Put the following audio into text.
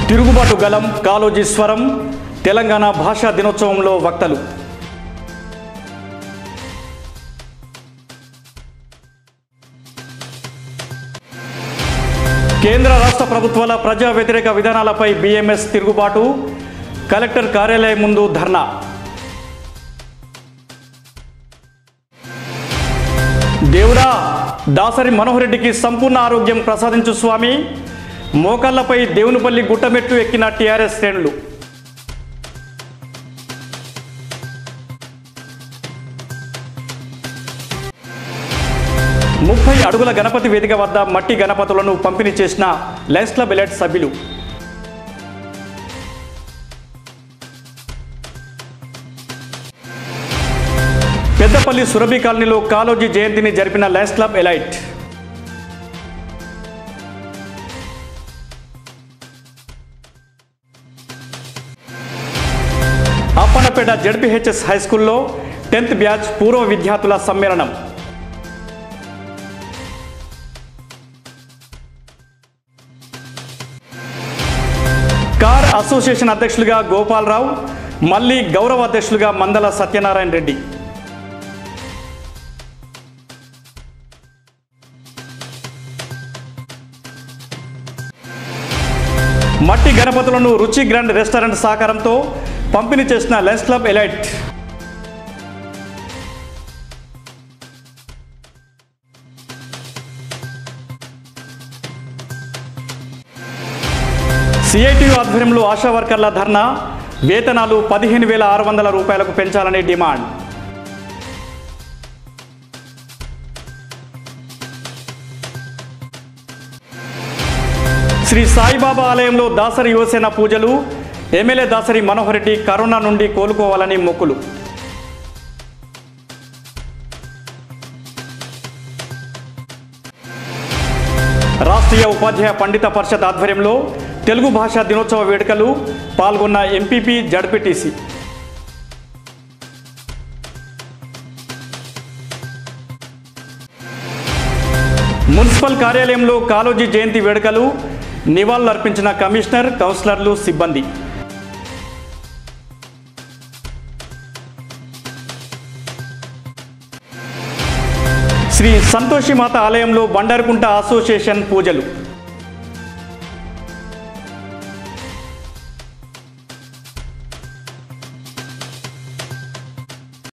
తిరుగుబాటు గలం కాలోజీ స్వరం తెలంగాణ భాషా దినోత్సవంలో వక్తలు కేంద్ర రాష్ట్ర ప్రభుత్వాల ప్రజా వ్యతిరేక విధానాలపై బీఎంఎస్ తిరుగుబాటు కలెక్టర్ కార్యాలయం ముందు ధర్నా దేవుడా దాసరి మనోహర్ రెడ్డికి సంపూర్ణ ఆరోగ్యం ప్రసాదించు స్వామి మోకాళ్లపై దేవునిపల్లి గుట్టమెట్టు ఎక్కిన టీఆర్ఎస్ శ్రేణులు ముప్పై అడుగుల గణపతి వేదిక వద్ద మట్టి గణపతులను పంపిణీ చేసిన లయన్స్ క్లబ్ ఎలైట్ సభ్యులు పెద్దపల్లి సురభి కాలనీలో కాలోజీ జయంతిని జరిపిన Lions Club Elite Appannapeta ZPHS high స్కూల్లో టెన్త్ బ్యాచ్ పూర్వ విద్యార్థుల సమ్మేళనం కార్ అసోసియేషన్ అధ్యక్షులుగా గోపాలరావు మళ్ళీ గౌరవ అధ్యక్షులుగా మందల సత్యనారాయణ రెడ్డి మట్టి గణపతులను రుచి గ్రాండ్ రెస్టారెంట్ సహకారంతో పంపిణీ చేసిన లెన్స్ క్లబ్ ఎలైట్ సిఐటియు ఆధ్వర్యంలో ఆశా వర్కర్ల ధర్నా వేతనాలు పదిహేను వేల ఆరు వందల రూపాయలకు పెంచాలని డిమాండ్ శ్రీ సాయిబాబా ఆలయంలో దాసరి యువసేన పూజలు ఎమ్మెల్యే దాసరి మనోహర్ రెడ్డి కరోనా నుండి కోలుకోవాలని మొక్కులు రాష్ట్రీయ ఉపాధ్యాయ పండిత పరిషత్ ఆధ్వర్యంలో తెలుగు భాషా దినోత్సవ వేడుకలు పాల్గొన్న ఎంపీపీ జడ్పీటీసీ మున్సిపల్ కార్యాలయంలో కాలోజీ జయంతి వేడుకలు నివాళులర్పించిన కమిషనర్ కౌన్సిలర్లు సిబ్బంది శ్రీ సంతోషిమాత ఆలయంలో బండారుకుంట అసోసియేషన్ పూజలు